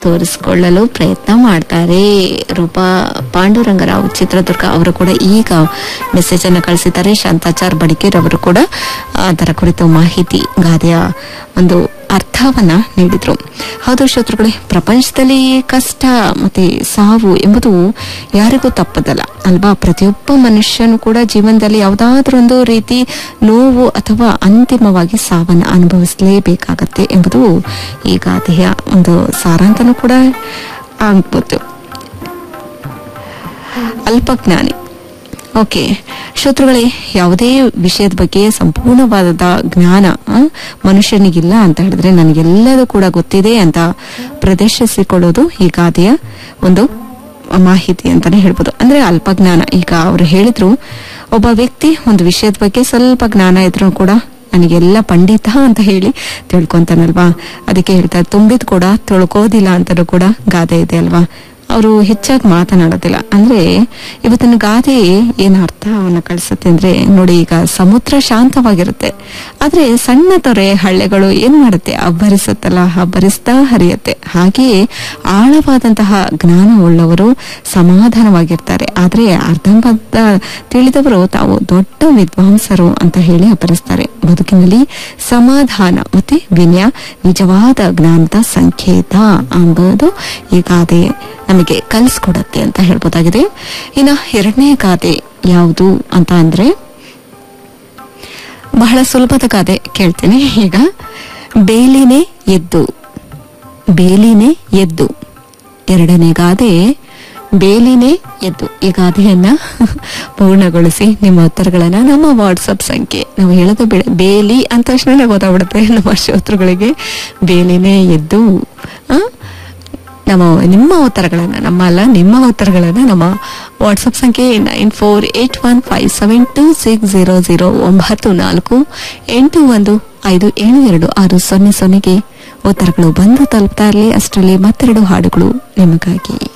ತೋರಿಸಿಕೊಳ್ಳಲು ಪ್ರಯತ್ನ ಮಾಡ್ತಾರೆ ರೂಪಾ ಪಾಂಡುರಂಗರಾವ್ ಚಿತ್ರದುರ್ಗ ಅವರು ಕೂಡ ಈಗ ಮೆಸೇಜ್ ಅನ್ನು ಕಳಿಸಿದ್ದಾರೆ ಶಾಂತಾಚಾರ್ ಬಡಿಕೇರ್ ಅವರು ಕೂಡ ಅದರ ಕುರಿತು ಮಾಹಿತಿ ಗಾದೆಯ ಒಂದು ಅರ್ಥವನ್ನ ನೀಡಿದ್ರು ಹೌದು ಶ್ರೋತೃಗಳೇ ಪ್ರಪಂಚದಲ್ಲಿ ಕಷ್ಟ ಮತ್ತೆ ಸಾವು ಎಂಬುದು ಯಾರಿಗೂ ತಪ್ಪದಲ್ಲ ಅಲ್ವಾ ಪ್ರತಿಯೊಬ್ಬ ಮನುಷ್ಯನು ಕೂಡ ಜೀವನದಲ್ಲಿ ಯಾವುದಾದ್ರೂ ಒಂದು ರೀತಿ ನೋವು ಅಥವಾ ಅಂತಿಮವಾಗಿ ಸಾವನ್ನು ಅನುಭವಿಸಲೇಬೇಕಾಗತ್ತೆ ಎಂಬುದು ಈ ಗಾದೆಯ ಒಂದು ಸಾರಾಂತನೂ ಕೂಡ ಆಗ್ಬೋದು ಅಲ್ಪಜ್ಞಾನಿ ಓಕೆ ಶ್ರೋತೃಗಳೇ ಯಾವುದೇ ವಿಷಯದ ಬಗ್ಗೆ ಸಂಪೂರ್ಣವಾದ ಜ್ಞಾನ ಆ, ಮನುಷ್ಯನಿಗಿಲ್ಲ ಅಂತ ಹೇಳಿದ್ರೆ ನನಗೆಲ್ಲದೂ ಕೂಡ ಗೊತ್ತಿದೆ ಅಂತ ಪ್ರದರ್ಶಿಸಿಕೊಳ್ಳೋದು ಈ ಗಾದೆಯ ಒಂದು ಮಾಹಿತಿ ಅಂತಾನೆ ಹೇಳ್ಬೋದು ಅಂದ್ರೆ ಅಲ್ಪ ಜ್ಞಾನ ಈಗ ಅವರು ಹೇಳಿದ್ರು ಒಬ್ಬ ವ್ಯಕ್ತಿ ಒಂದು ವಿಷಯದ ಬಗ್ಗೆ ಸ್ವಲ್ಪ ಜ್ಞಾನ ಇದ್ರೂ ಕೂಡ ನನಗೆಲ್ಲ ಪಂಡಿತ ಅಂತ ಹೇಳಿ ತಿಳ್ಕೊಂತಾನಲ್ವಾ ಅದಕ್ಕೆ ಹೇಳ್ತಾರೆ ತುಂಬಿದ್ ಕೂಡ ತಿಳ್ಕೋದಿಲ್ಲ ಅಂತಲೂ ಕೂಡ ಗಾದೆ ಇದೆ ಅಲ್ವಾ ಅವರು ಹೆಚ್ಚಾಗಿ ಮಾತನಾಡೋದಿಲ್ಲ ಅಂದ್ರೆ ಇವತ್ತಿನ ಗಾದೆ ಏನ್ ಅರ್ಥವನ್ನ ಕಳಿಸುತ್ತೆ ಅಂದ್ರೆ ನೋಡಿ ಈಗ ಸಮುದ್ರ ಶಾಂತವಾಗಿರುತ್ತೆ ಆದ್ರೆ ಸಣ್ಣ ತೊರೆ ಹಳ್ಳೆಗಳು ಏನ್ ಮಾಡುತ್ತೆ ಅಬ್ಬರಿಸುತ್ತಲ್ಲ ಅಬ್ಬರಿಸ್ತಾ ಹರಿಯುತ್ತೆ ಹಾಗೆಯೇ ಆಳವಾದಂತಹ ಜ್ಞಾನ ಉಳ್ಳವರು ಸಮಾಧಾನವಾಗಿರ್ತಾರೆ ಆದ್ರೆ ಅರ್ಧಂಬರ್ಧ ತಿಳಿದವರು ತಾವು ದೊಡ್ಡ ವಿದ್ವಾಂಸರು ಅಂತ ಹೇಳಿ ಅಬ್ಬರಿಸ್ತಾರೆ ಬದುಕಿನಲ್ಲಿ ಸಮಾಧಾನ ಮತ್ತೆ ವಿನಯ ನಿಜವಾದ ಜ್ಞಾನದ ಸಂಕೇತ ಎಂಬುದು ಈ ಗಾದೆ ನಮಗೆ ಕಲಿಸ್ಕೊಡತ್ತೆ ಅಂತ ಹೇಳ್ಬೋದಾಗಿದೆ ಇನ್ನ ಎರಡನೇ ಗಾದೆ ಯಾವುದು ಅಂತ ಅಂದ್ರೆ ಬಹಳ ಸುಲಭದ ಗಾದೆ ಕೇಳ್ತೀನಿ ಈಗ ಬೇಲಿನೇ ಎದ್ದು ಬೇಲಿನೇ ಎದ್ದು ಎರಡನೇ ಗಾದೆ ಬೇಲಿನೇ ಎದ್ದು ಈ ಗಾದೆಯನ್ನ ಪೂರ್ಣಗೊಳಿಸಿ ನಿಮ್ಮ ಉತ್ತರಗಳನ್ನ ನಮ್ಮ ವಾಟ್ಸಪ್ ಸಂಖ್ಯೆ ನಾವು ಹೇಳೋದು ಬೇಡ ಬೇಲಿ ಅಂತ ತಕ್ಷಣ ಗೊತ್ತಾಗ್ಬಿಡುತ್ತೆ ನಮ್ಮ ಶ್ರೋತೃಗಳಿಗೆ ಬೇಲಿನೇ ಎದ್ದು ಆ, ನಮ್ಮ ನಿಮ್ಮ ಉತ್ತರಗಳನ್ನ ನಮ್ಮ ಅಲ್ಲ ನಿಮ್ಮ ಉತ್ತರಗಳನ್ನ ನಮ್ಮ ವಾಟ್ಸಪ್ ಸಂಖ್ಯೆ nine four eight one five seven two six zero zero ಒಂಬತ್ತು ನಾಲ್ಕು ಎಂಟು ಒಂದು ಐದು ಏಳು ಎರಡು ಆರು ಸೊನ್ನೆ ಸೊನ್ನೆಗೆ ಉತ್ತರಗಳು ಬಂದು ತಲುಪ್ತಾ ಇರಲಿ ಅಷ್ಟರಲ್ಲಿ ಮತ್ತೆರಡು ಹಾಡುಗಳು ನಿಮಗಾಗಿ